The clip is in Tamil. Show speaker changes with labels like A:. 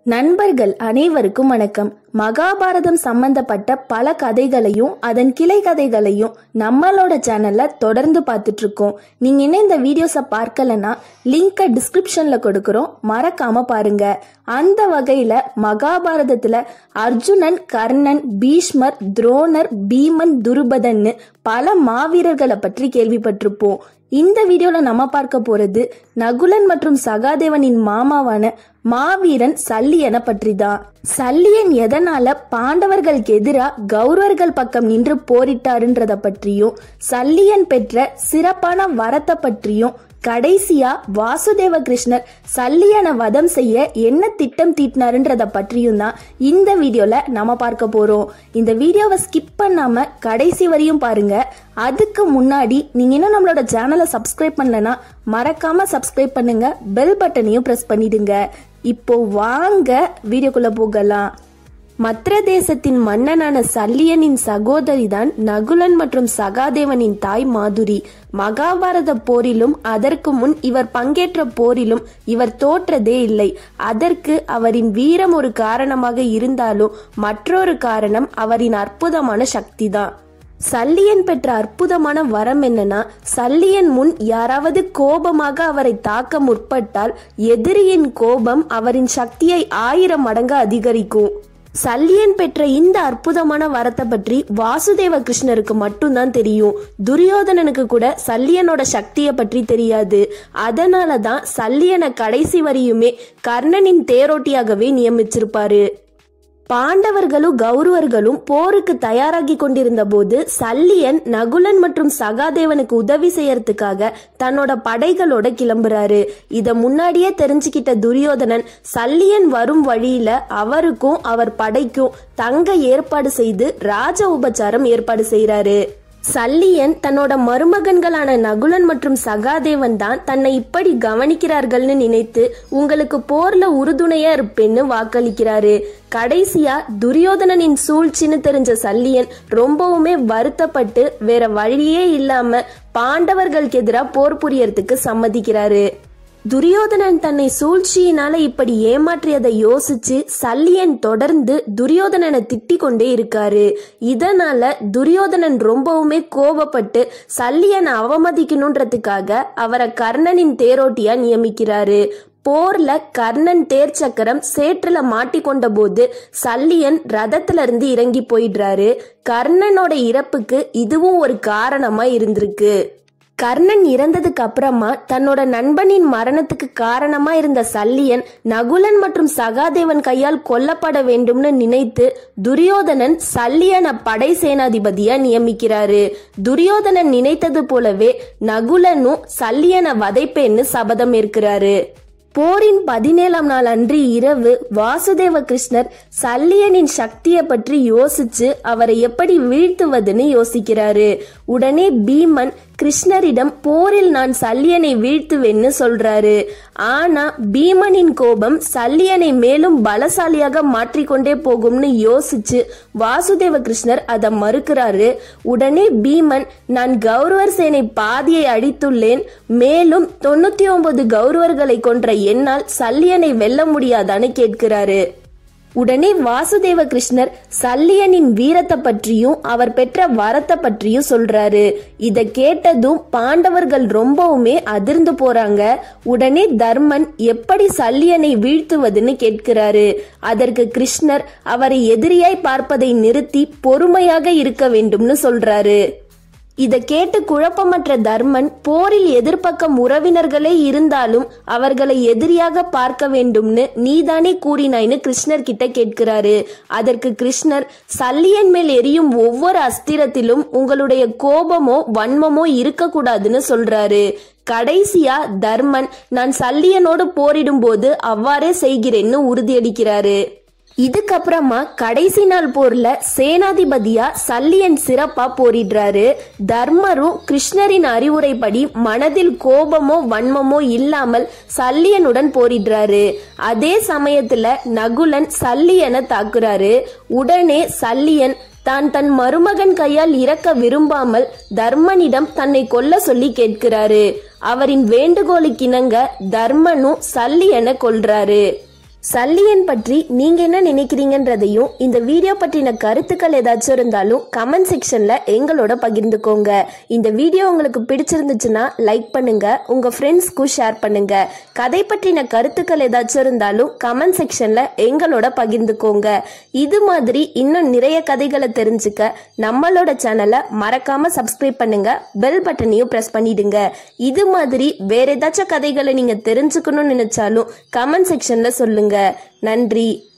A: நண்பர்கள் அனைவருக்கும் வணக்கம் மகாபாரதம் சம்பந்தப்பட்ட பல கதைகளையும் அதன் கிளை கதைகளையும் நம்மளோட சேனல்ல தொடர்ந்து பார்த்துட்டு இருக்கோம் நீங்க இன்னும் இந்த வீடியோஸை பார்க்கலனா லிங்கை டிஸ்கிரிப்ஷன்ல கொடுக்குறோம் மறக்காம பாருங்க அந்த வகையில மகாபாரதத்துல அர்ஜுனன் கர்ணன் பீஷ்மர் துரோணர் பீமன் துருபதன்னு பல மாவீரர்களை பற்றி கேள்விப்பட்டிருப்போம் இந்த வீடியோல நம்ம பார்க்க போறது நகுலன் மற்றும் சகாதேவனின் மாமாவான மாவீரன் சல்லியனை பற்றி தான் சல்லியன் எதனால பாண்டவர்களுக்கு எதிரா கௌரவர்கள் பக்கம் நின்று போரிட்டாருன்றத பற்றியும் சல்லியன் பெற்ற சிறப்பான வரத்தை பற்றியும் கடைசியா வாசுதேவ கிருஷ்ணர் சல்லியனை வதம் செய்ய என்ன திட்டம் தீட்டினாருன்றத பற்றியும் தான் இந்த வீடியோல நம்ம பார்க்க போறோம் இந்த வீடியோவை ஸ்கிப் பண்ணாம கடைசி வரையும் பாருங்க அதுக்கு முன்னாடி நீங்க இன்னும் நம்மளோட சேனலை சப்ஸ்கிரைப் பண்ணலனா மறக்காம சப்ஸ்கிரைப் பண்ணுங்க பெல் பட்டனையும் பிரஸ் பண்ணிடுங்க இப்போ வாங்க வீடியோக்குள்ள போகலாம் மத்திர தேசத்தின் மன்னனான சல்லியனின் சகோதரிதான் நகுலன் மற்றும் சகாதேவனின் தாய் மாதுரி மகாபாரத போரிலும் அதற்கு முன் இவர் பங்கேற்ற போரிலும் இவர் தோற்றதே இல்லை அதற்கு அவரின் வீரம் ஒரு காரணமாக இருந்தாலும் மற்றொரு காரணம் அவரின் அற்புதமான சக்திதான் சல்லியன் பெற்ற அற்புதமான வரம் என்னன்னா சல்லியன் முன் யாராவது கோபமாக அவரை தாக்க முற்பட்டால் எதிரியின் கோபம் அவரின் சக்தியை ஆயிரம் மடங்கு அதிகரிக்கும் சல்லியன் பெற்ற இந்த அற்புதமான வரத்தை பற்றி வாசுதேவ கிருஷ்ணருக்கு மட்டும்தான் தெரியும் துரியோதனனுக்கு கூட சல்லியனோட சக்தியை பற்றி தெரியாது அதனால தான் சல்லியனை கடைசி வரையுமே கர்ணனின் தேரோட்டியாகவே நியமிச்சிருப்பாரு பாண்டவர்களும் கௌரவர்களும் போருக்கு தயாராகி கொண்டிருந்த போது சல்லியன் நகுலன் மற்றும் சகாதேவனுக்கு உதவி செய்யறதுக்காக தன்னோட படைகளோட கிளம்புறாரு இத முன்னாடியே தெரிஞ்சுக்கிட்ட துரியோதனன் சல்லியன் வரும் வழியில அவருக்கும் அவர் படைக்கும் தங்க ஏற்பாடு செய்து ராஜ உபச்சாரம் ஏற்பாடு செய்யறாரு சல்லியன் தன்னோட மருமகன்களான நகுலன் மற்றும் சகாதேவன் தான் தன்னை இப்படி கவனிக்கிறார்கள்னு நினைத்து உங்களுக்கு போர்ல உறுதுணையா இருப்பேன்னு வாக்களிக்கிறாரு கடைசியா துரியோதனனின் சூழ்ச்சின்னு தெரிஞ்ச சல்லியன் ரொம்பவுமே வருத்தப்பட்டு வேற வழியே இல்லாம பாண்டவர்களுக்கு எதிராக போர் புரியறதுக்கு சம்மதிக்கிறாரு துரியோதனன் தன்னை சூழ்ச்சியினால இப்படி ஏமாற்றியதை யோசிச்சு சல்லியன் தொடர்ந்து துரியோதனனை திட்டிக் கொண்டே இருக்காரு இதனால துரியோதனன் ரொம்பவுமே கோபப்பட்டு சல்லியனை அவமதிக்கணுன்றதுக்காக அவரை கர்ணனின் தேரோட்டியா நியமிக்கிறாரு போர்ல கர்ணன் தேர் சக்கரம் சேற்றுல மாட்டிக்கொண்ட போது சல்லியன் ரதத்துல இருந்து இறங்கி போயிடுறாரு கர்ணனோட இறப்புக்கு இதுவும் ஒரு காரணமா இருந்திருக்கு கர்ணன் இறந்ததுக்கு அப்புறமா தன்னோட நண்பனின் மரணத்துக்கு காரணமா இருந்த சல்லியன் நகுலன் மற்றும் சகாதேவன் கையால் கொல்லப்பட வேண்டும்னு நினைத்து துரியோதனன் சல்லியனை படை சேனாதிபதியா நியமிக்கிறாரு துரியோதனன் நினைத்தது போலவே நகுலனும் சல்லியனை வதைப்பேன்னு சபதம் ஏற்கிறாரு போரின் பதினேழாம் நாள் அன்று இரவு வாசுதேவ கிருஷ்ணர் சல்லியனின் சக்தியை பற்றி யோசிச்சு அவரை எப்படி வீழ்த்துவதுன்னு யோசிக்கிறாரு உடனே பீமன் கிருஷ்ணரிடம் போரில் நான் சல்லியனை வீழ்த்துவேன்னு சொல்றாரு ஆனா பீமனின் கோபம் சல்லியனை மேலும் பலசாலியாக மாற்றிக்கொண்டே போகும்னு யோசிச்சு வாசுதேவ கிருஷ்ணர் அதை மறுக்கிறாரு உடனே பீமன் நான் கௌரவர் சேனை பாதியை அடித்துள்ளேன் மேலும் தொண்ணூத்தி ஒன்பது கௌரவர்களை கொன்ற என்னால் சல்லியனை வெல்ல முடியாதான்னு கேட்கிறாரு உடனே வாசுதேவ கிருஷ்ணர் சல்லியனின் வீரத்தை பற்றியும் அவர் பெற்ற வரத்தை பற்றியும் சொல்றாரு இத கேட்டதும் பாண்டவர்கள் ரொம்பவுமே அதிர்ந்து போறாங்க உடனே தர்மன் எப்படி சல்லியனை வீழ்த்துவதுன்னு கேட்கிறாரு அதற்கு கிருஷ்ணர் அவரை எதிரியாய் பார்ப்பதை நிறுத்தி பொறுமையாக இருக்க வேண்டும்னு சொல்றாரு இத கேட்டு குழப்பமற்ற தர்மன் போரில் எதிர்ப்பக்கம் உறவினர்களே இருந்தாலும் அவர்களை எதிரியாக பார்க்க வேண்டும்னு நீதானே கூறினாய்னு கிருஷ்ணர் கிட்ட கேட்கிறாரு அதற்கு கிருஷ்ணர் சல்லியன் மேல் எரியும் ஒவ்வொரு அஸ்திரத்திலும் உங்களுடைய கோபமோ வன்மமோ இருக்கக்கூடாதுன்னு சொல்றாரு கடைசியா தர்மன் நான் சல்லியனோடு போரிடும் போது அவ்வாறே செய்கிறேன்னு உறுதியளிக்கிறாரு இதுக்கப்புறமா கடைசி நாள் போர்ல சேனாதிபதியா சல்லியன் சிறப்பா போரிடுறாரு தர்மரும் கிருஷ்ணரின் அறிவுரைப்படி மனதில் கோபமோ வன்மமோ இல்லாமல் சல்லியனுடன் போரிடுறாரு அதே சமயத்துல நகுலன் சல்லியனை தாக்குறாரு உடனே சல்லியன் தான் தன் மருமகன் கையால் இறக்க விரும்பாமல் தர்மனிடம் தன்னை கொல்ல சொல்லி கேட்கிறாரு அவரின் வேண்டுகோளுக்கிணங்க தர்மனும் சல்லியனை கொல்றாரு சல்லியன் பற்றி நீங்க என்ன நினைக்கிறீங்கன்றதையும் இந்த வீடியோ பற்றின கருத்துக்கள் ஏதாச்சும் இருந்தாலும் கமெண்ட் செக்ஷன்ல எங்களோட பகிர்ந்துக்கோங்க இந்த வீடியோ உங்களுக்கு பிடிச்சிருந்துச்சுன்னா லைக் பண்ணுங்க உங்க ஃப்ரெண்ட்ஸ்க்கும் ஷேர் பண்ணுங்க கதை பற்றின கருத்துக்கள் ஏதாச்சும் இருந்தாலும் கமெண்ட் செக்ஷன்ல எங்களோட பகிர்ந்துக்கோங்க இது மாதிரி இன்னும் நிறைய கதைகளை தெரிஞ்சுக்க நம்மளோட சேனலை மறக்காம சப்ஸ்கிரைப் பண்ணுங்க பெல் பட்டனையும் பிரஸ் பண்ணிடுங்க இது மாதிரி வேற ஏதாச்சும் கதைகளை நீங்க தெரிஞ்சுக்கணும்னு நினைச்சாலும் கமெண்ட் செக்ஷன்ல சொல்லுங்க நன்றி